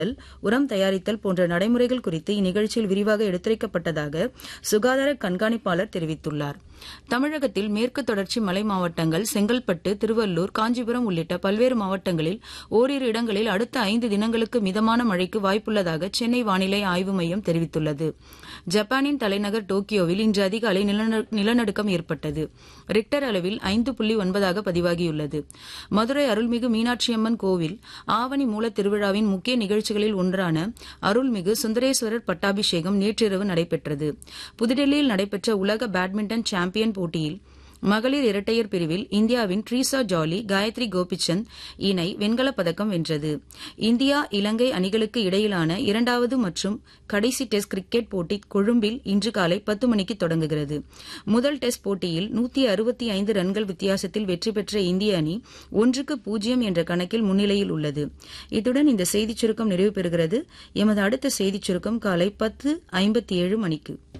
உரம் தயாரித்தல் போன்ற நடைமுறைகள் குறித்து இந்நிகழ்ச்சியில் விரிவாக எடுத்துரைக்கப்பட்டதாக சுகாதார கண்காணிப்பாளர் தெரிவித்துள்ளார் தமிழகத்தில் மேற்கு தொடர்ச்சி மலை மாவட்டங்கள் செங்கல்பட்டு திருவள்ளூர் காஞ்சிபுரம் உள்ளிட்ட பல்வேறு மாவட்டங்களில் ஓரிரு இடங்களில் அடுத்த ஐந்து தினங்களுக்கு மிதமான மழைக்கு வாய்ப்புள்ளதாக சென்னை வானிலை ஆய்வு மையம் தெரிவித்துள்ளது ஜப்பானின் தலைநகர் டோக்கியோவில் இன்று அதிகாலை நிலநடுக்கம் ஏற்பட்டது ரிக்டர் அளவில் ஐந்து புள்ளி ஒன்பதாக பதிவாகியுள்ளது மதுரை அருள்மிகு மீனாட்சியம்மன் கோவில் ஆவணி மூல திருவிழாவின் முக்கிய நிகழ்ச்சிகளில் ஒன்றான அருள்மிகு சுந்தரேஸ்வரர் பட்டாபிஷேகம் நேற்றிரவு நடைபெற்றது புதுடெல்லியில் நடைபெற்ற உலக பேட்மிண்டன் சாம்பியன் போட்டியில் மகளிர் இரட்டையர் பிரிவில் இந்தியாவின் ட்ரீசா ஜாலி காயத்ரி கோபிச்சந்த் இணை வெண்கலப் பதக்கம் வென்றது இந்தியா இலங்கை அணிகளுக்கு இடையிலான இரண்டாவது மற்றும் கடைசி டெஸ்ட் கிரிக்கெட் போட்டி கொழும்பில் இன்று காலை பத்து மணிக்கு தொடங்குகிறது முதல் டெஸ்ட் போட்டியில் நூத்தி அறுபத்தி ஐந்து ரன்கள் வித்தியாசத்தில் வெற்றி பெற்ற இந்திய அணி ஒன்றுக்கு பூஜ்ஜியம் என்ற கணக்கில் முன்னிலையில் உள்ளது இத்துடன் இந்த செய்திச் சுருக்கம் நிறைவு பெறுகிறது எமது அடுத்த செய்திச் சுருக்கம் காலை பத்து ஐம்பத்தி ஏழு மணிக்கு